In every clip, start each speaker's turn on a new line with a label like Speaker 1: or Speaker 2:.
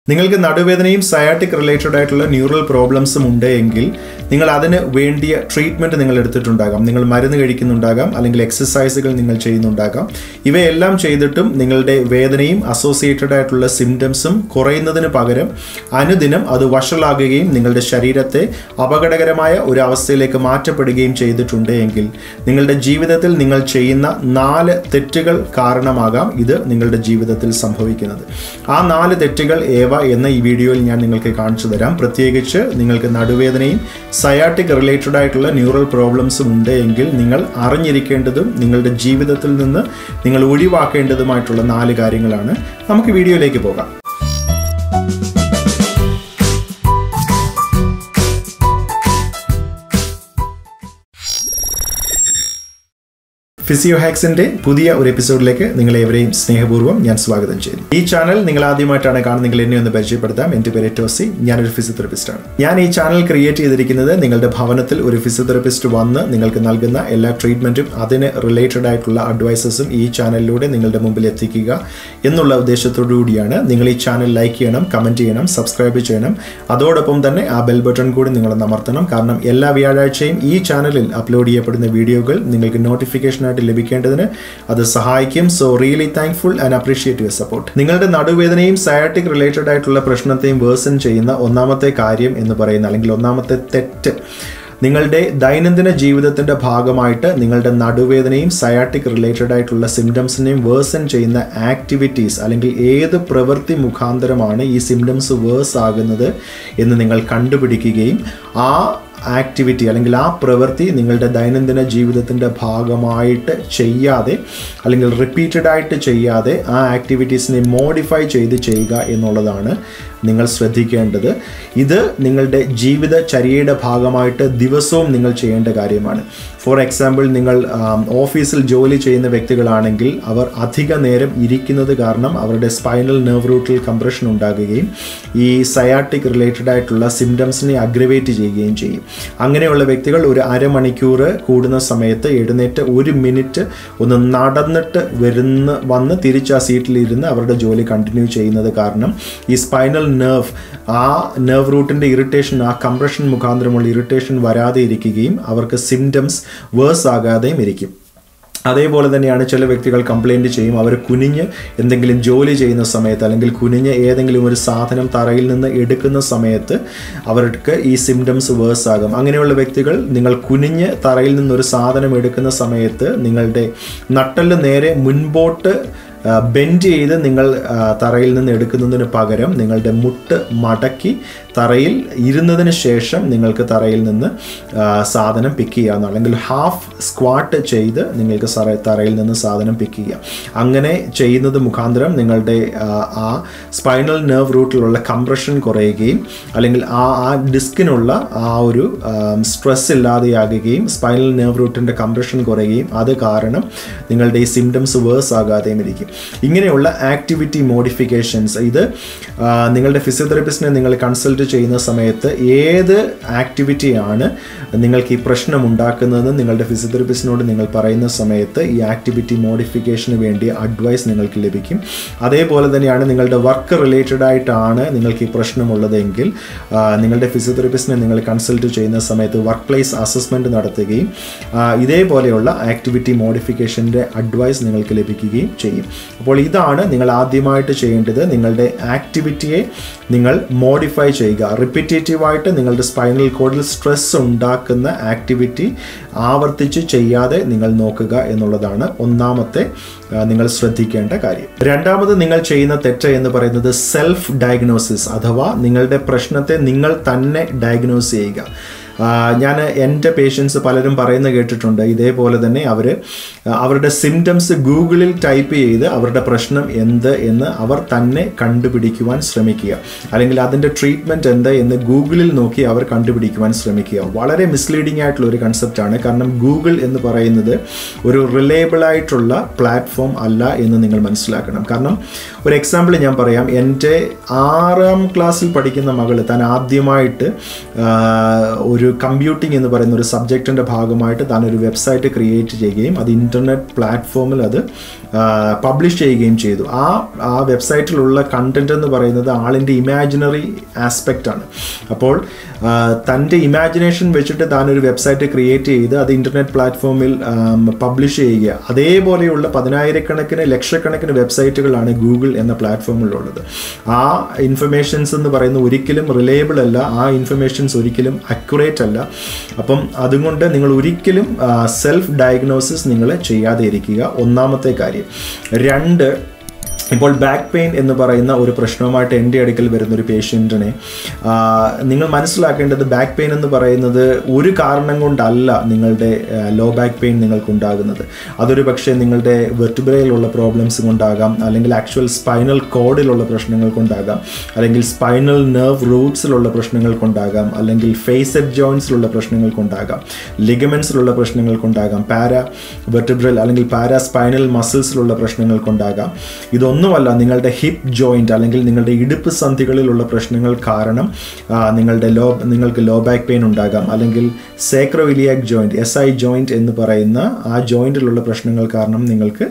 Speaker 1: നിങ്ങൾക്ക് നടുവേദനയും sciatic related ആയിട്ടുള്ള ന്യൂറൽ പ്രോബ്ലംസും ഉണ്ട് എങ്കിൽ നിങ്ങൾ അതിന് വേണ്ടിയ ട്രീറ്റ്മെൻറ്റ് നിങ്ങൾ എടുത്തിട്ടുണ്ടാകാം നിങ്ങൾ മരുന്ന് കഴിക്കുന്നുണ്ടാകാം അല്ലെങ്കിൽ എക്സസൈസുകൾ നിങ്ങൾ ചെയ്യുന്നുണ്ടാകാം ഇവയെല്ലാം ചെയ്തിട്ടും നിങ്ങളുടെ വേദനയും അസോസിയേറ്റഡ് ആയിട്ടുള്ള സിംറ്റംസും കുറയുന്നതിന് പകരം അനുദിനം അത് വഷളാകുകയും നിങ്ങളുടെ ശരീരത്തെ അപകടകരമായ ഒരു അവസ്ഥയിലേക്ക് മാറ്റപ്പെടുകയും ചെയ്തിട്ടുണ്ട് എങ്കിൽ നിങ്ങളുടെ ജീവിതത്തിൽ നിങ്ങൾ ചെയ്യുന്ന നാല് തെറ്റുകൾ കാരണമാകാം ഇത് നിങ്ങളുടെ ജീവിതത്തിൽ സംഭവിക്കുന്നത് ആ നാല് തെറ്റുകൾ ഏവ എന്ന ഈ വീഡിയോയിൽ ഞാൻ നിങ്ങൾക്ക് കാണിച്ചു തരാം പ്രത്യേകിച്ച് നിങ്ങൾക്ക് നടുവേദനയും സയാറ്റിക് റിലേറ്റഡ് ആയിട്ടുള്ള ന്യൂറൽ പ്രോബ്ലംസും ഉണ്ട് എങ്കിൽ നിങ്ങൾ അറിഞ്ഞിരിക്കേണ്ടതും നിങ്ങളുടെ ജീവിതത്തിൽ നിന്ന് നിങ്ങൾ ഒഴിവാക്കേണ്ടതുമായിട്ടുള്ള നാല് കാര്യങ്ങളാണ് നമുക്ക് വീഡിയോയിലേക്ക് പോകാം ഫിസിയോ ഹാക്സിന്റെ പുതിയ ഒരു എപ്പിസോഡിലേക്ക് നിങ്ങളെ എവരെയും സ്നേഹപൂർവ്വം ഞാൻ സ്വാഗതം ചെയ്യുന്നു ഈ ചാനൽ നിങ്ങൾ ആദ്യമായിട്ടാണ് കാണുന്നെങ്കിൽ എന്നെ ഒന്ന് പരിചയപ്പെടുത്താം എൻ്റെ പേര് ടോസി ഞാനൊരു ഫിസിയോതെറപ്പിസ്റ്റാണ് ഞാൻ ഈ ചാനൽ ക്രിയേറ്റ് ചെയ്തിരിക്കുന്നത് നിങ്ങളുടെ ഭവനത്തിൽ ഒരു ഫിസിയോതെറപ്പിസ്റ്റ് വന്ന് നിങ്ങൾക്ക് നൽകുന്ന എല്ലാ ട്രീറ്റ്മെന്റും അതിന് റിലേറ്റഡ് ആയിട്ടുള്ള അഡ്വൈസസും ഈ ചാനലിലൂടെ നിങ്ങളുടെ മുമ്പിൽ എത്തിക്കുക എന്നുള്ള ഉദ്ദേശത്തോടു കൂടിയാണ് നിങ്ങൾ ഈ ചാനൽ ലൈക്ക് ചെയ്യണം കമന്റ് ചെയ്യണം സബ്സ്ക്രൈബ് ചെയ്യണം അതോടൊപ്പം തന്നെ ആ ബെൽ ബട്ടൺ കൂടി നിങ്ങൾ അമർത്തണം കാരണം എല്ലാ വ്യാഴാഴ്ചയും ഈ ചാനലിൽ അപ്ലോഡ് ചെയ്യപ്പെടുന്ന വീഡിയോകൾ നിങ്ങൾക്ക് നോട്ടിഫിക്കേഷൻ ആയിട്ട് ലഭിക്കേണ്ടതിന് അത് സഹായിക്കും so really thankful and appreciate your support നിങ്ങളുടെ നടുവേദനയും സയാറ്റിക് റിലേറ്റഡ് ആയിട്ടുള്ള പ്രശ്നത്തെയും വേഴ്സൺ ചെയ്യുന്ന ഒന്നാമത്തെ കാര്യം എന്ന് പറയുന്ന അല്ലെങ്കിൽ ഒന്നാമത്തെ തെറ്റ് നിങ്ങളുടെ ദൈനംദിന ജീവിതത്തിന്റെ ഭാഗമായിട്ട് നിങ്ങളുടെ നടുവേദനയും സയാറ്റിക് റിലേറ്റഡ് ആയിട്ടുള്ള സിംറ്റംസിനെയും വേഴ്സൺ ചെയ്യുന്ന ആക്ടിവിറ്റീസ് അല്ലെങ്കിൽ ഏത് പ്രവൃത്തി മുഖാന്തരമാണ് ഈ സിംറ്റംസ് വേഴ്സ് ആകുന്നത് എന്ന് നിങ്ങൾ കണ്ടുപിടിക്കുകയും ആ ആക്ടിവിറ്റി അല്ലെങ്കിൽ ആ പ്രവൃത്തി നിങ്ങളുടെ ദൈനംദിന ജീവിതത്തിൻ്റെ ഭാഗമായിട്ട് ചെയ്യാതെ അല്ലെങ്കിൽ റിപ്പീറ്റഡ് ആയിട്ട് ചെയ്യാതെ ആ ആക്ടിവിറ്റീസിനെ മോഡിഫൈ ചെയ്ത് ചെയ്യുക എന്നുള്ളതാണ് നിങ്ങൾ ശ്രദ്ധിക്കേണ്ടത് ഇത് നിങ്ങളുടെ ജീവിതചര്യയുടെ ഭാഗമായിട്ട് ദിവസവും നിങ്ങൾ ചെയ്യേണ്ട കാര്യമാണ് ഫോർ എക്സാമ്പിൾ നിങ്ങൾ ഓഫീസിൽ ജോലി ചെയ്യുന്ന വ്യക്തികളാണെങ്കിൽ അവർ അധിക നേരം ഇരിക്കുന്നത് കാരണം അവരുടെ സ്പൈനൽ നെർവ് റൂട്ടിൽ കംപ്രഷൻ ഉണ്ടാകുകയും ഈ സയാറ്റിക് റിലേറ്റഡ് ആയിട്ടുള്ള സിംറ്റംസിനെ അഗ്രവേറ്റ് ചെയ്യുകയും ചെയ്യും അങ്ങനെയുള്ള വ്യക്തികൾ ഒരു അരമണിക്കൂർ കൂടുന്ന സമയത്ത് എഴുന്നേറ്റ് ഒരു മിനിറ്റ് ഒന്ന് നടന്നിട്ട് വരുന്ന വന്ന് തിരിച്ച് ആ സീറ്റിലിരുന്ന് അവരുടെ ജോലി കണ്ടിന്യൂ ചെയ്യുന്നത് കാരണം ഈ സ്പൈനൽ നെർവ് ആ നെർവ് റൂട്ടിൻ്റെ ഇറിറ്റേഷൻ ആ കംപ്രഷൻ മുഖാന്തരമുള്ള ഇറിറ്റേഷൻ വരാതെ ഇരിക്കുകയും അവർക്ക് സിംറ്റംസ് വേഴ്സ് ആകാതെയും ഇരിക്കും അതേപോലെ തന്നെയാണ് ചില വ്യക്തികൾ കംപ്ലൈൻറ്റ് ചെയ്യും അവർ കുനിഞ്ഞ് എന്തെങ്കിലും ജോലി ചെയ്യുന്ന സമയത്ത് അല്ലെങ്കിൽ കുനിഞ്ഞ് ഏതെങ്കിലും ഒരു സാധനം തറയിൽ നിന്ന് എടുക്കുന്ന സമയത്ത് അവർക്ക് ഈ സിംറ്റംസ് വേഴ്സ് ആകും അങ്ങനെയുള്ള വ്യക്തികൾ നിങ്ങൾ കുനിഞ്ഞ് തറയിൽ നിന്നൊരു സാധനം എടുക്കുന്ന സമയത്ത് നിങ്ങളുടെ നട്ടല് നേരെ മുൻപോട്ട് ബെൻഡ് ചെയ്ത് നിങ്ങൾ തറയിൽ നിന്ന് എടുക്കുന്നതിന് പകരം നിങ്ങളുടെ മുട്ട് മടക്കി തറയിൽ ഇരുന്നതിന് ശേഷം നിങ്ങൾക്ക് തറയിൽ നിന്ന് സാധനം പിക്ക് ചെയ്യാവുന്ന അല്ലെങ്കിൽ ഹാഫ് സ്ക്വാട്ട് ചെയ്ത് നിങ്ങൾക്ക് തറയിൽ നിന്ന് സാധനം പിക്ക് ചെയ്യാം അങ്ങനെ ചെയ്യുന്നത് മുഖാന്തരം നിങ്ങളുടെ ആ സ്പൈനൽ നെർവ് റൂട്ടിലുള്ള കംപ്രഷൻ കുറയുകയും അല്ലെങ്കിൽ ആ ആ ഡിസ്കിനുള്ള ആ ഒരു സ്ട്രെസ് ഇല്ലാതെയാകുകയും സ്പൈനൽ നെർവ് റൂട്ടിൻ്റെ കംപ്രഷൻ കുറയുകയും അത് കാരണം നിങ്ങളുടെ ഈ സിംറ്റംസ് വേഴ്സ് ആകാതെയും ഇരിക്കും ഇങ്ങനെയുള്ള ആക്ടിവിറ്റി മോഡിഫിക്കേഷൻസ് ഇത് നിങ്ങളുടെ ഫിസിയോതെറപ്പിസ്റ്റിനെ നിങ്ങൾ കൺസൾട്ട് ചെയ്യുന്ന സമയത്ത് ഏത് ആക്ടിവിറ്റിയാണ് നിങ്ങൾക്ക് ഈ പ്രശ്നം ഉണ്ടാക്കുന്നതെന്ന് നിങ്ങളുടെ ഫിസിയോതെറപ്പിസ്റ്റിനോട് നിങ്ങൾ പറയുന്ന സമയത്ത് ഈ ആക്ടിവിറ്റി മോഡിഫിക്കേഷന് വേണ്ടി അഡ്വൈസ് നിങ്ങൾക്ക് ലഭിക്കും അതേപോലെ തന്നെയാണ് നിങ്ങളുടെ വർക്ക് റിലേറ്റഡ് ആയിട്ടാണ് നിങ്ങൾക്ക് ഈ പ്രശ്നമുള്ളതെങ്കിൽ നിങ്ങളുടെ ഫിസിയോതെറപ്പിസ്റ്റിനെ നിങ്ങൾ കൺസൾട്ട് ചെയ്യുന്ന സമയത്ത് വർക്ക് പ്ലേസ് അസസ്മെൻറ്റ് നടത്തുകയും ഇതേപോലെയുള്ള ആക്ടിവിറ്റി മോഡിഫിക്കേഷൻ്റെ അഡ്വൈസ് നിങ്ങൾക്ക് ലഭിക്കുകയും ചെയ്യും അപ്പോൾ ഇതാണ് നിങ്ങൾ ആദ്യമായിട്ട് ചെയ്യേണ്ടത് നിങ്ങളുടെ ആക്ടിവിറ്റിയെ നിങ്ങൾ മോഡിഫൈ ചെയ്യുക റിപ്പീറ്റേറ്റീവായിട്ട് നിങ്ങളുടെ സ്പൈനൽ കോഡിൽ സ്ട്രെസ് ഉണ്ടാക്കുന്ന ആക്ടിവിറ്റി ആവർത്തിച്ച് ചെയ്യാതെ നിങ്ങൾ നോക്കുക എന്നുള്ളതാണ് ഒന്നാമത്തെ നിങ്ങൾ ശ്രദ്ധിക്കേണ്ട കാര്യം രണ്ടാമത് നിങ്ങൾ ചെയ്യുന്ന തെറ്റ് എന്ന് പറയുന്നത് സെൽഫ് ഡയഗ്നോസിസ് അഥവാ നിങ്ങളുടെ പ്രശ്നത്തെ നിങ്ങൾ തന്നെ ഡയഗ്നോസ് ചെയ്യുക ഞാൻ എൻ്റെ പേഷ്യൻസ് പലരും പറയുന്ന കേട്ടിട്ടുണ്ട് ഇതേപോലെ തന്നെ അവർ അവരുടെ സിംറ്റംസ് ഗൂഗിളിൽ ടൈപ്പ് ചെയ്ത് അവരുടെ പ്രശ്നം എന്ത് എന്ന് അവർ തന്നെ കണ്ടുപിടിക്കുവാൻ ശ്രമിക്കുക അല്ലെങ്കിൽ അതിൻ്റെ ട്രീറ്റ്മെൻറ്റ് എന്ത് എന്ന് ഗൂഗിളിൽ നോക്കി അവർ കണ്ടുപിടിക്കുവാൻ ശ്രമിക്കുക വളരെ മിസ്ലീഡിംഗ് ആയിട്ടുള്ള ഒരു കൺസെപ്റ്റാണ് കാരണം ഗൂഗിൾ എന്ന് പറയുന്നത് ഒരു റിലയബിൾ ആയിട്ടുള്ള പ്ലാറ്റ്ഫോം അല്ല എന്ന് നിങ്ങൾ മനസ്സിലാക്കണം കാരണം ഒരു എക്സാമ്പിൾ ഞാൻ പറയാം എൻ്റെ ആറാം ക്ലാസ്സിൽ പഠിക്കുന്ന മകൾ താൻ ആദ്യമായിട്ട് ഒരു കമ്പ്യൂട്ടിംഗ് എന്ന് പറയുന്ന ഒരു സബ്ജക്റ്റിൻ്റെ ഭാഗമായിട്ട് താൻ ഒരു വെബ്സൈറ്റ് ക്രിയേറ്റ് ചെയ്യുകയും അത് ഇൻ്റർനെറ്റ് പ്ലാറ്റ്ഫോമിൽ അത് പബ്ലിഷ് ചെയ്യുകയും ചെയ്തു ആ ആ വെബ്സൈറ്റിലുള്ള കണ്ടന്റ് എന്ന് പറയുന്നത് ആളിൻ്റെ ഇമാജിനറി ആസ്പെക്റ്റ് ആണ് അപ്പോൾ ആ, തൻ്റെ ഇമാജിനേഷൻ വെച്ചിട്ട് താൻ ഒരു വെബ്സൈറ്റ് ക്രിയേറ്റ് ചെയ്ത് അത് ഇൻ്റർനെറ്റ് പ്ലാറ്റ്ഫോമിൽ പബ്ലിഷ് ചെയ്യുക അതേപോലെയുള്ള പതിനായിരക്കണക്കിന് ലക്ഷക്കണക്കിന് വെബ്സൈറ്റുകളാണ് ഗൂഗിൾ എന്ന പ്ലാറ്റ്ഫോമിലുള്ളത് ആ ഇൻഫർമേഷൻസ് എന്ന് പറയുന്നത് ഒരിക്കലും റിലയബിൾ അല്ല ആ ഇൻഫർമേഷൻസ് ഒരിക്കലും അക്യുറേറ്റ് അല്ല അപ്പം അതുകൊണ്ട് നിങ്ങൾ ഒരിക്കലും സെൽഫ് ഡയഗ്നോസിസ് നിങ്ങൾ ചെയ്യാതെ ഇരിക്കുക ഒന്നാമത്തെ കാര്യം രണ്ട് ഇപ്പോൾ ബാക്ക് പെയിൻ എന്ന് പറയുന്ന ഒരു പ്രശ്നവുമായിട്ട് എൻ്റെ അടുക്കൽ വരുന്ന ഒരു പേഷ്യൻറ്റിനെ നിങ്ങൾ മനസ്സിലാക്കേണ്ടത് ബാക്ക് പെയിൻ എന്ന് പറയുന്നത് ഒരു കാരണം കൊണ്ടല്ല നിങ്ങളുടെ ലോ ബാക്ക് പെയിൻ നിങ്ങൾക്കുണ്ടാകുന്നത് അതൊരു പക്ഷേ നിങ്ങളുടെ വെർട്ടിബ്രയിലുള്ള പ്രോബ്ലംസ് കൊണ്ടാകാം അല്ലെങ്കിൽ ആക്ച്വൽ സ്പൈനൽ കോഡിലുള്ള പ്രശ്നങ്ങൾ കൊണ്ടാകാം അല്ലെങ്കിൽ സ്പൈനൽ നെർവ് റൂട്ട്സിലുള്ള പ്രശ്നങ്ങൾ കൊണ്ടാകാം അല്ലെങ്കിൽ ഫേസഡ് ജോയിൻസിലുള്ള പ്രശ്നങ്ങൾ കൊണ്ടാകാം ലിഗമെൻസിലുള്ള പ്രശ്നങ്ങൾ കൊണ്ടാകാം പാരാ വെർട്ടിബ്രൽ അല്ലെങ്കിൽ പാരാ സ്പൈനൽ മസിൽസിലുള്ള പ്രശ്നങ്ങൾ കൊണ്ടാകാം ഇതൊന്നുമല്ല നിങ്ങളുടെ ഹിപ്പ് ജോയിൻറ്റ് അല്ലെങ്കിൽ നിങ്ങളുടെ ഇടുപ്പ് സന്ധികളിലുള്ള പ്രശ്നങ്ങൾ കാരണം ആ, നിങ്ങളുടെ ലോ നിങ്ങൾക്ക് ലോ ബാക്ക് പെയിൻ ഉണ്ടാകാം അല്ലെങ്കിൽ sacroiliac joint S I joint എന്ന് പറയുന്ന ആ ജോയിൻറ്റിലുള്ള പ്രശ്നങ്ങൾ കാരണം നിങ്ങൾക്ക്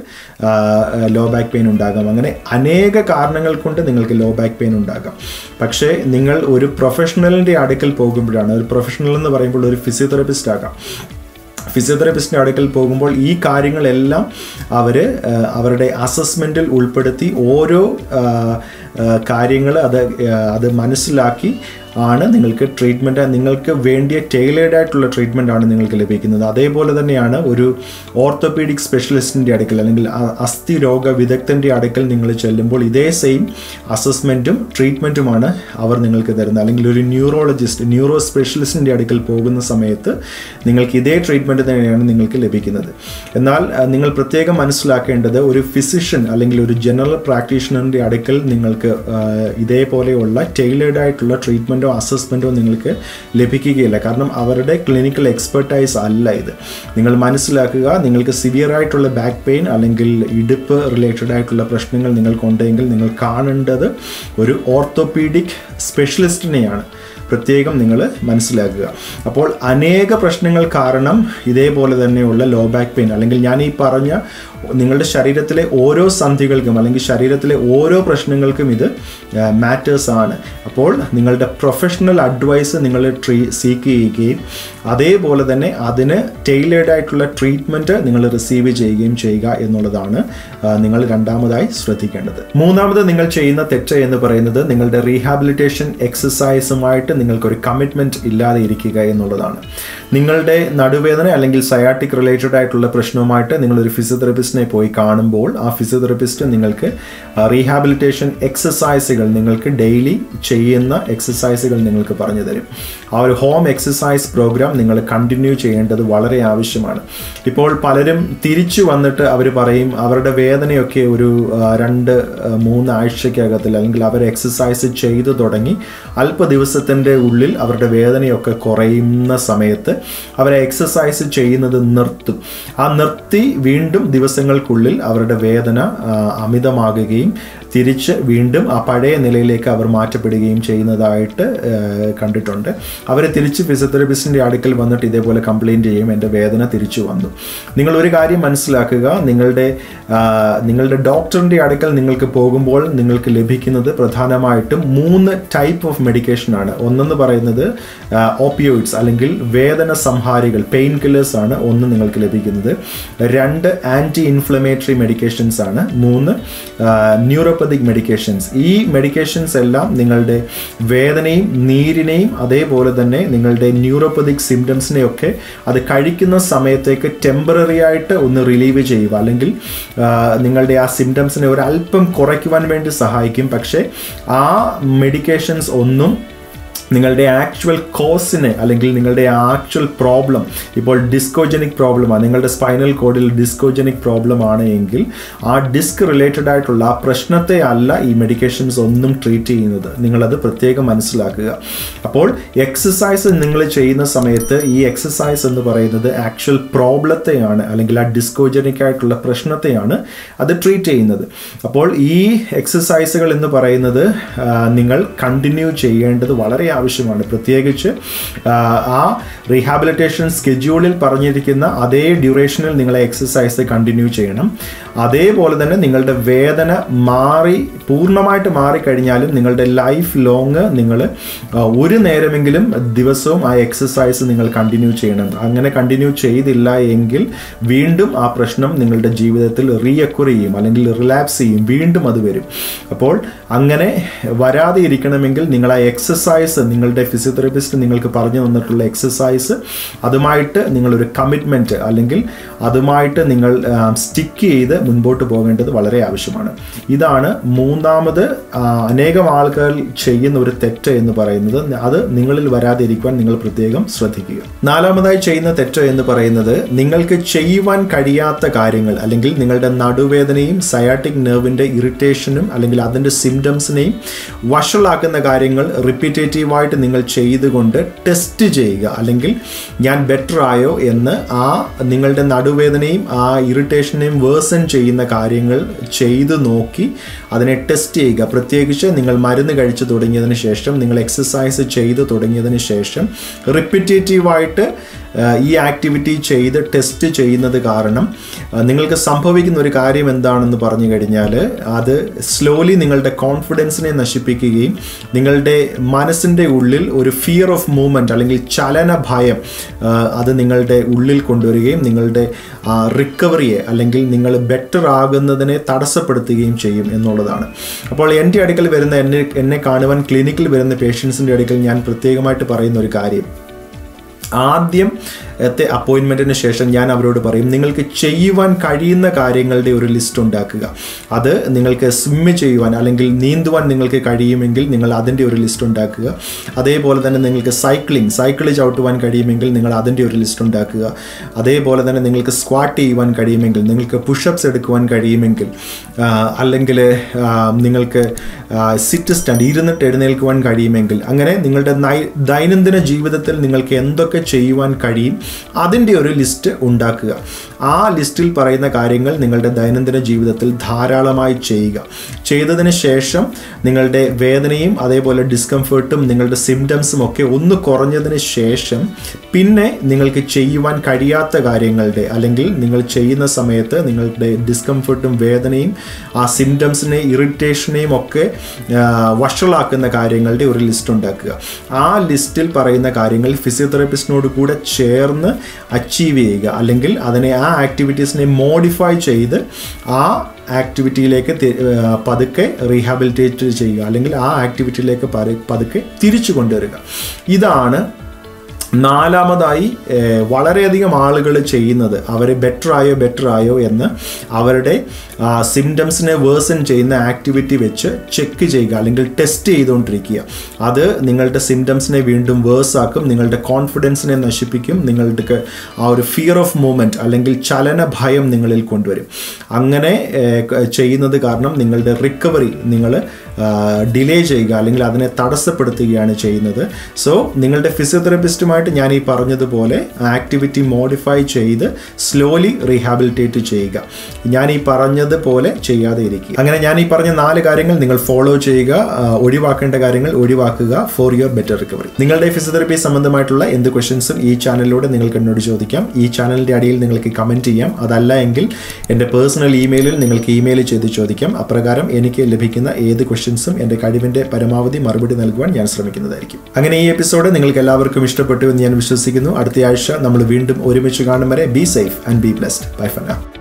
Speaker 1: ലോ ബാക്ക് പെയിൻ ഉണ്ടാകാം അങ്ങനെ അനേക കാരണങ്ങൾ കൊണ്ട് നിങ്ങൾക്ക് ലോ ബാക്ക് പെയിൻ ഉണ്ടാകാം പക്ഷേ നിങ്ങൾ ഒരു പ്രൊഫഷണലിൻ്റെ അടുക്കൽ പോകുമ്പോഴാണ് ഒരു പ്രൊഫഷണൽ എന്ന് പറയുമ്പോൾ ഒരു ഫിസിയോതെറപ്പിസ്റ്റ് ആകാം ഫിസിയോതെറപ്പിസ്റ്റിൻ്റെ അടുക്കൽ പോകുമ്പോൾ ഈ കാര്യങ്ങളെല്ലാം അവർ അവരുടെ അസസ്മെൻറ്റിൽ ഉൾപ്പെടുത്തി ഓരോ കാര്യങ്ങൾ അത് ആ, അത് മനസ്സിലാക്കി ആണ് നിങ്ങൾക്ക് ട്രീറ്റ്മെൻറ്റ് നിങ്ങൾക്ക് വേണ്ടിയ ടൈലേഡ് ആയിട്ടുള്ള ട്രീറ്റ്മെൻ്റ് ആണ് നിങ്ങൾക്ക് ലഭിക്കുന്നത് അതേപോലെ തന്നെയാണ് ഒരു ഓർത്തോപീഡിക് സ്പെഷ്യലിസ്റ്റിൻ്റെ അടുക്കൽ അല്ലെങ്കിൽ അ- അസ്ഥി രോഗ വിദഗ്ധൻ്റെ അടുക്കൽ നിങ്ങൾ ചെല്ലുമ്പോൾ ഇതേ സെയിം അസസ്മെൻറ്റും ട്രീറ്റ്മെൻറ്റുമാണ് അവർ നിങ്ങൾക്ക് തരുന്നത് അല്ലെങ്കിൽ ഒരു ന്യൂറോളജിസ്റ്റ് ന്യൂറോ സ്പെഷ്യലിസ്റ്റിൻ്റെ അടുക്കൽ പോകുന്ന സമയത്ത് നിങ്ങൾക്ക് ഇതേ ട്രീറ്റ്മെൻറ്റ് തന്നെയാണ് നിങ്ങൾക്ക് ലഭിക്കുന്നത് എന്നാൽ ആ, നിങ്ങൾ പ്രത്യേകം മനസ്സിലാക്കേണ്ടത് ഒരു ഫിസിഷ്യൻ അല്ലെങ്കിൽ ഒരു ജനറൽ പ്രാക്ടീഷണറിൻ്റെ അടുക്കൽ നിങ്ങൾക്ക് ആ, ഇതേപോലെയുള്ള ടൈലേഡ് ആയിട്ടുള്ള ട്രീറ്റ്മെൻറ്റോ അസസ്മെൻറ്റോ നിങ്ങൾക്ക് ലഭിക്കുകയില്ല കാരണം അവരുടെ ക്ലിനിക്കൽ എക്സ്പെർട്ടൈസ് അല്ല ഇത് നിങ്ങൾ മനസ്സിലാക്കുക നിങ്ങൾക്ക് സിവിയർ ആയിട്ടുള്ള ബാക്ക് പെയിൻ അല്ലെങ്കിൽ ഇടുപ്പ് റിലേറ്റഡ് ആയിട്ടുള്ള പ്രശ്നങ്ങൾ നിങ്ങൾക്കുണ്ടെങ്കിൽ നിങ്ങൾ കാണേണ്ടത് ഒരു ഓർത്തോപീഡിക് സ്പെഷ്യലിസ്റ്റിനെയാണ് പ്രത്യേകം നിങ്ങൾ മനസ്സിലാക്കുക അപ്പോൾ അനേക പ്രശ്നങ്ങൾ കാരണം ഇതേപോലെ തന്നെയുള്ള ലോ ബാക്ക് പെയിൻ അല്ലെങ്കിൽ ഞാൻ ഈ പറഞ്ഞ നിങ്ങളുടെ ശരീരത്തിലെ ഓരോ സന്ധികൾക്കും അല്ലെങ്കിൽ ശരീരത്തിലെ ഓരോ പ്രശ്നങ്ങൾക്കും ഇത് മാറ്റേഴ്സ് ആണ് അപ്പോൾ നിങ്ങളുടെ പ്രൊഫഷണൽ അഡ്വൈസ് നിങ്ങൾ ട്രീ സീക്ക് ചെയ്യുകയും അതേപോലെ തന്നെ അതിന് ടൈലേഡ് ആയിട്ടുള്ള ട്രീറ്റ്മെൻറ്റ് നിങ്ങൾ റിസീവ് ചെയ്യുകയും ചെയ്യുക എന്നുള്ളതാണ് ആ, നിങ്ങൾ രണ്ടാമതായി ശ്രദ്ധിക്കേണ്ടത് മൂന്നാമത് നിങ്ങൾ ചെയ്യുന്ന തെറ്റ് എന്ന് പറയുന്നത് നിങ്ങളുടെ റീഹാബിലിറ്റേഷൻ എക്സസൈസുമായിട്ട് നിങ്ങൾക്കൊരു കമ്മിറ്റ്മെൻറ്റ് ഇല്ലാതെ ഇരിക്കുക എന്നുള്ളതാണ് നിങ്ങളുടെ നടുവേദന അല്ലെങ്കിൽ സയാട്ടിക് റിലേറ്റഡ് ആയിട്ടുള്ള പ്രശ്നവുമായിട്ട് നിങ്ങളൊരു ഫിസിയോതെറപ്പിസ്റ്റിനെ പോയി കാണുമ്പോൾ ആ ഫിസിയോതെറപ്പിസ്റ്റ് നിങ്ങൾക്ക് റീഹാബിലിറ്റേഷൻ എക്സസൈസുകൾ നിങ്ങൾക്ക് ഡെയിലി ചെയ്യുന്ന എക്സസൈസുകൾ നിങ്ങൾക്ക് പറഞ്ഞു തരും ആ ഒരു ഹോം എക്സസൈസ് പ്രോഗ്രാം നിങ്ങൾ കണ്ടിന്യൂ ചെയ്യേണ്ടത് വളരെ ആവശ്യമാണ് ഇപ്പോൾ പലരും തിരിച്ചു വന്നിട്ട് അവർ പറയും അവരുടെ വേദനയൊക്കെ ഒരു ആ, രണ്ട് ആ, മൂന്ന് ആഴ്ചക്കകത്തിൽ അല്ലെങ്കിൽ അവർ എക്സസൈസ് ചെയ്തു തുടങ്ങി അല്പ ദിവസത്തിൻ്റെ ഉള്ളിൽ അവരുടെ വേദനയൊക്കെ കുറയുന്ന സമയത്ത് അവർ എക്സസൈസ് ചെയ്യുന്നത് നിർത്തും ആ നിർത്തി വീണ്ടും ദിവസങ്ങൾക്കുള്ളിൽ അവരുടെ വേദന ആ, അമിതമാകുകയും തിരിച്ച് വീണ്ടും ആ പഴയ നിലയിലേക്ക് അവർ മാറ്റപ്പെടുകയും ചെയ്യുന്നതായിട്ട് ആ, കണ്ടിട്ടുണ്ട് അവർ തിരിച്ച് ഫിസിയോതെറപ്പിസ്റ്റിൻ്റെ അടുക്കൽ വന്നിട്ട് ഇതേപോലെ കംപ്ലയിൻറ്റ് ചെയ്യും എൻ്റെ വേദന തിരിച്ചു വന്നു നിങ്ങൾ ഒരു കാര്യം മനസ്സിലാക്കുക നിങ്ങളുടെ ആ, നിങ്ങളുടെ ഡോക്ടറിൻ്റെ അടുക്കൽ നിങ്ങൾക്ക് പോകുമ്പോൾ നിങ്ങൾക്ക് ലഭിക്കുന്നത് പ്രധാനമായിട്ടും മൂന്ന് ടൈപ്പ് ഓഫ് മെഡിക്കേഷൻ ആണ് ഒന്നെന്ന് പറയുന്നത് ഓപ്പിയോയിഡ്സ് അല്ലെങ്കിൽ വേദന സംഹാരികൾ പെയിൻ കില്ലേഴ്സ് ആണ് ഒന്ന് നിങ്ങൾക്ക് ലഭിക്കുന്നത് രണ്ട് ആൻറ്റി ഇൻഫ്ലമേറ്ററി മെഡിക്കേഷൻസ് ആണ് മൂന്ന് ന്യൂറോപ്പതിക് മെഡിക്കേഷൻസ് ഈ മെഡിക്കേഷൻസ് എല്ലാം നിങ്ങളുടെ വേദനയും നീരിനെയും അതേപോലെ തന്നെ നിങ്ങളുടെ ന്യൂറോപ്പതിക് സിംറ്റംസിനെയൊക്കെ അത് കഴിക്കുന്ന സമയത്തേക്ക് ടെമ്പററി ആയിട്ട് ഒന്ന് റിലീവ് ചെയ്യുക അല്ലെങ്കിൽ ആ, നിങ്ങളുടെ ആ സിംറ്റംസിനെ ഒരു അല്പം കുറയ്ക്കുവാൻ വേണ്ടി സഹായിക്കും പക്ഷേ ആ മെഡിക്കേഷൻസ് ഒന്നും നിങ്ങളുടെ ആക്ച്വൽ കോസിനെ അല്ലെങ്കിൽ നിങ്ങളുടെ ആക്ച്വൽ പ്രോബ്ലം ഇപ്പോൾ ഡിസ്കോജനിക് പ്രോബ്ലമാണ് നിങ്ങളുടെ സ്പൈനൽ കോഡിൽ ഡിസ്കോജനിക് പ്രോബ്ലം ആണ് എങ്കിൽ ആ ഡിസ്ക് റിലേറ്റഡ് ആയിട്ടുള്ള ആ പ്രശ്നത്തെ അല്ല ഈ മെഡിക്കേഷൻസ് ഒന്നും ട്രീറ്റ് ചെയ്യുന്നത് നിങ്ങളത് പ്രത്യേകം മനസ്സിലാക്കുക അപ്പോൾ എക്സസൈസ് നിങ്ങൾ ചെയ്യുന്ന സമയത്ത് ഈ എക്സസൈസ് എന്ന് പറയുന്നത് ആക്ച്വൽ പ്രോബ്ലത്തെയാണ് അല്ലെങ്കിൽ ആ ഡിസ്കോജനിക് ആയിട്ടുള്ള പ്രശ്നത്തെയാണ് അത് ട്രീറ്റ് ചെയ്യുന്നത് അപ്പോൾ ഈ എക്സസൈസുകൾ എന്ന് പറയുന്നത് ആ, നിങ്ങൾ കണ്ടിന്യൂ ചെയ്യേണ്ടത് വളരെ ആവശ്യമാണ് പ്രത്യേകിച്ച് ആ, ആ റീഹാബിലിറ്റേഷൻ സ്കെഡ്യൂളിൽ പറഞ്ഞിരിക്കുന്ന അതേ ഡ്യൂറേഷനിൽ നിങ്ങളെ എക്സസൈസ് കണ്ടിന്യൂ ചെയ്യണം അതേപോലെ തന്നെ നിങ്ങളുടെ വേദന മാറി പൂർണ്ണമായിട്ട് മാറിക്കഴിഞ്ഞാലും നിങ്ങളുടെ ലൈഫ് ലോങ് നിങ്ങൾ ഒരു നേരമെങ്കിലും ദിവസവും ആ എക്സസൈസ് നിങ്ങൾ കണ്ടിന്യൂ ചെയ്യണം അങ്ങനെ കണ്ടിന്യൂ ചെയ്തില്ല എങ്കിൽ വീണ്ടും ആ പ്രശ്നം നിങ്ങളുടെ ജീവിതത്തിൽ റീഅക്വർ ചെയ്യും അല്ലെങ്കിൽ റിലാപ്സ് ചെയ്യും വീണ്ടും അത് വരും അപ്പോൾ അങ്ങനെ വരാതെ ഇരിക്കണമെങ്കിൽ നിങ്ങൾ ആ എക്സസൈസ് നിങ്ങളുടെ ഫിസിയോതെറപ്പിസ്റ്റ് നിങ്ങൾക്ക് പറഞ്ഞു തന്നിട്ടുള്ള എക്സസൈസ് അതുമായിട്ട് നിങ്ങളൊരു കമ്മിറ്റ്മെൻറ്റ് അല്ലെങ്കിൽ അതുമായിട്ട് നിങ്ങൾ സ്റ്റിക്ക് ചെയ്ത് മുൻപോട്ട് പോകേണ്ടത് വളരെ ആവശ്യമാണ് ഇതാണ് മൂന്നാമത് ആ, അനേകം ആളുകൾ ചെയ്യുന്ന ഒരു തെറ്റ് എന്ന് പറയുന്നത് അത് നിങ്ങളിൽ വരാതിരിക്കുവാൻ നിങ്ങൾ പ്രത്യേകം ശ്രദ്ധിക്കുക നാലാമതായി ചെയ്യുന്ന തെറ്റ് എന്ന് പറയുന്നത് നിങ്ങൾക്ക് ചെയ്യുവാൻ കഴിയാത്ത കാര്യങ്ങൾ അല്ലെങ്കിൽ നിങ്ങളുടെ നടുവേദനയും സയാട്ടിക് നെർവിൻ്റെ ഇറിറ്റേഷനും അല്ലെങ്കിൽ അതിൻ്റെ സിംറ്റംസിനെയും വഷളാക്കുന്ന കാര്യങ്ങൾ റിപ്പീറ്റേറ്റീവായിട്ട് നിങ്ങൾ ചെയ്തുകൊണ്ട് ടെസ്റ്റ് ചെയ്യുക അല്ലെങ്കിൽ ഞാൻ ബെറ്റർ ആയോ എന്ന് ആ നിങ്ങളുടെ നടുവേദനയും ആ ഇറിറ്റേഷനെയും വേഴ്സൺ ചെയ്യുന്ന കാര്യങ്ങൾ ചെയ്തു നോക്കി അതിനെ ടെസ്റ്റ് ചെയ്യുക പ്രത്യേകിച്ച് നിങ്ങൾ മരുന്ന് കഴിച്ചു തുടങ്ങിയതിന് ശേഷം നിങ്ങൾ എക്സസൈസ് ചെയ്തു തുടങ്ങിയതിന് ശേഷം റിപ്പീറ്റേറ്റീവായിട്ട് ഈ ആക്ടിവിറ്റി ചെയ്ത് ടെസ്റ്റ് ചെയ്യുന്നത് കാരണം ആ, നിങ്ങൾക്ക് സംഭവിക്കുന്ന ഒരു കാര്യം എന്താണെന്ന് പറഞ്ഞു കഴിഞ്ഞാൽ അത് സ്ലോലി നിങ്ങളുടെ കോൺഫിഡൻസിനെ നശിപ്പിക്കുകയും നിങ്ങളുടെ മനസ്സിൻ്റെ ഉള്ളിൽ ഒരു ഫിയർ ഓഫ് മൂവ്മെൻറ്റ് അല്ലെങ്കിൽ ചലന ഭയം ആ, അത് നിങ്ങളുടെ ഉള്ളിൽ കൊണ്ടുവരികയും നിങ്ങളുടെ റിക്കവറിയെ അല്ലെങ്കിൽ നിങ്ങൾ ബെറ്റർ ആകുന്നതിനെ തടസ്സപ്പെടുത്തുകയും ചെയ്യും എന്നുള്ളതാണ് അപ്പോൾ എൻ്റെ അടുക്കൽ വരുന്ന എന്നെ എന്നെ കാണുവാൻ ക്ലിനിക്കിൽ വരുന്ന പേഷ്യൻസിൻ്റെ അടുക്കൽ ഞാൻ പ്രത്യേകമായിട്ട് പറയുന്ന ഒരു കാര്യം ആദ്യം ത്തെ അപ്പോയിൻമെൻറ്റിന് ശേഷം ഞാൻ അവരോട് പറയും നിങ്ങൾക്ക് ചെയ്യുവാൻ കഴിയുന്ന കാര്യങ്ങളുടെ ഒരു ലിസ്റ്റ് ഉണ്ടാക്കുക അത് നിങ്ങൾക്ക് സ്വിമ്മ് ചെയ്യുവാൻ അല്ലെങ്കിൽ നീന്തുവാൻ നിങ്ങൾക്ക് കഴിയുമെങ്കിൽ നിങ്ങൾ അതിൻ്റെ ഒരു ലിസ്റ്റ് ഉണ്ടാക്കുക അതേപോലെ തന്നെ നിങ്ങൾക്ക് സൈക്ലിംഗ് സൈക്കിൾ ചവിട്ടുവാൻ കഴിയുമെങ്കിൽ നിങ്ങൾ അതിൻ്റെ ഒരു ലിസ്റ്റ് ഉണ്ടാക്കുക അതേപോലെ തന്നെ നിങ്ങൾക്ക് സ്ക്വാട്ട് ചെയ്യുവാൻ കഴിയുമെങ്കിൽ നിങ്ങൾക്ക് പുഷപ്സ് എടുക്കുവാൻ കഴിയുമെങ്കിൽ ആ, അല്ലെങ്കിൽ ആ, നിങ്ങൾക്ക് സിറ്റ് സ്റ്റാൻഡ് ഇരുന്നിട്ട് എഴുന്നേൽക്കുവാൻ കഴിയുമെങ്കിൽ അങ്ങനെ നിങ്ങളുടെ നൈ- ദൈനംദിന ജീവിതത്തിൽ നിങ്ങൾക്ക് എന്തൊക്കെ ചെയ്യുവാൻ കഴിയും അതിൻ്റെ ഒരു ലിസ്റ്റ് ഉണ്ടാക്കുക ആ ലിസ്റ്റിൽ പറയുന്ന കാര്യങ്ങൾ നിങ്ങളുടെ ദൈനംദിന ജീവിതത്തിൽ ധാരാളമായി ചെയ്യുക ചെയ്തതിന് ശേഷം നിങ്ങളുടെ വേദനയും അതേപോലെ ഡിസ്കംഫേർട്ടും നിങ്ങളുടെ സിംറ്റംസും ഒക്കെ ഒന്ന് കുറഞ്ഞതിന് ശേഷം പിന്നെ നിങ്ങൾക്ക് ചെയ്യുവാൻ കഴിയാത്ത കാര്യങ്ങളുടെ അല്ലെങ്കിൽ നിങ്ങൾ ചെയ്യുന്ന സമയത്ത് നിങ്ങളുടെ ഡിസ്കംഫർട്ടും വേദനയും ആ സിംറ്റംസിനെ ഇറിറ്റേഷനെയും ഒക്കെ ആ, വഷളാക്കുന്ന കാര്യങ്ങളുടെ ഒരു ലിസ്റ്റ് ഉണ്ടാക്കുക ആ ലിസ്റ്റിൽ പറയുന്ന കാര്യങ്ങൾ ഫിസിയോതെറാപ്പിസ്റ്റിനോട് കൂടെ ചേർന്ന് അച്ചീവ് ചെയ്യുക അല്ലെങ്കിൽ അതിനെ ആ ആക്ടിവിറ്റീസിനെ മോഡിഫൈ ചെയ്ത് ആ ആക്ടിവിറ്റിയിലേക്ക് തി- ആ, പതുക്കെ റീഹാബിലിറ്റേറ്റ് ചെയ്യുക അല്ലെങ്കിൽ ആ ആക്ടിവിറ്റിയിലേക്ക് പര- പതുക്കെ തിരിച്ചു കൊണ്ടുവരിക ഇതാണ് നാലാമതായി ഏഹ്, വളരെയധികം ആളുകൾ ചെയ്യുന്നത് അവർ ബെറ്റർ ആയോ ബെറ്റർ ആയോ എന്ന് അവരുടെ സിംറ്റംസിനെ വേഴ്സൺ ചെയ്യുന്ന ആക്ടിവിറ്റി വെച്ച് ചെക്ക് ചെയ്യുക അല്ലെങ്കിൽ ടെസ്റ്റ് ചെയ്തുകൊണ്ടിരിക്കുക അത് നിങ്ങളുടെ സിംറ്റംസിനെ വീണ്ടും വേഴ്സ് ആക്കും നിങ്ങളുടെ കോൺഫിഡൻസിനെ നശിപ്പിക്കും നിങ്ങളുടെ ആ ഒരു ഫിയർ ഓഫ് മൂവ്മെൻറ്റ് അല്ലെങ്കിൽ ചലന ഭയം നിങ്ങളിൽ കൊണ്ടുവരും അങ്ങനെ ഏഹ്, ക- ചെയ്യുന്നത് കാരണം നിങ്ങളുടെ റിക്കവറി നിങ്ങൾ ഡിലേ ചെയ്യുക അല്ലെങ്കിൽ അതിനെ തടസ്സപ്പെടുത്തുകയാണ് ചെയ്യുന്നത് സോ നിങ്ങളുടെ ഫിസിയോതെറപ്പിസ്റ്റുമായിട്ട് ഞാൻ ഈ പറഞ്ഞതുപോലെ ആക്ടിവിറ്റി മോഡിഫൈ ചെയ്ത് സ്ലോലി റീഹാബിലിറ്റേറ്റ് ചെയ്യുക ഞാൻ ഈ പറഞ്ഞതുപോലെ ചെയ്യാതെ ഇരിക്കുക അങ്ങനെ ഞാൻ ഈ പറഞ്ഞ നാല് കാര്യങ്ങൾ നിങ്ങൾ ഫോളോ ചെയ്യുക ആ, ഒഴിവാക്കേണ്ട കാര്യങ്ങൾ ഒഴിവാക്കുക ഫോർ യുവർ ബെറ്റർ റിക്കവറി നിങ്ങളുടെ ഫിസിയോതെറപ്പി സംബന്ധമായിട്ടുള്ള എന്ത് ക്വസ്റ്റ്യൻസും ഈ ചാനലിലൂടെ നിങ്ങൾക്ക് എന്നോട് ചോദിക്കാം ഈ ചാനലിൻ്റെ അടിയിൽ നിങ്ങൾക്ക് കമൻറ്റ് ചെയ്യാം അതല്ല എങ്കിൽ എൻ്റെ പേഴ്സണൽ ഇമെയിലിൽ നിങ്ങൾക്ക് ഇമെയിൽ ചെയ്ത് ചോദിക്കാം അപ്രകാരം എനിക്ക് ലഭിക്കുന്ന ഏത് ക്വസ്റ്റ്യൻസും എൻ്റെ കഴിവിൻ്റെ പരമാവധി മറുപടി നൽകുവാൻ ഞാൻ ശ്രമിക്കുന്നതായിരിക്കും അങ്ങനെ ഈ എപ്പിസോഡ് നിങ്ങൾക്ക് എല്ലാവർക്കും ഇഷ്ടപ്പെട്ടു എന്ന് ഞാൻ വിശ്വസിക്കുന്നു അടുത്ത ആഴ്ച നമ്മൾ വീണ്ടും ഒരുമിച്ച് കാണും വരെ be safe and be blessed bye for now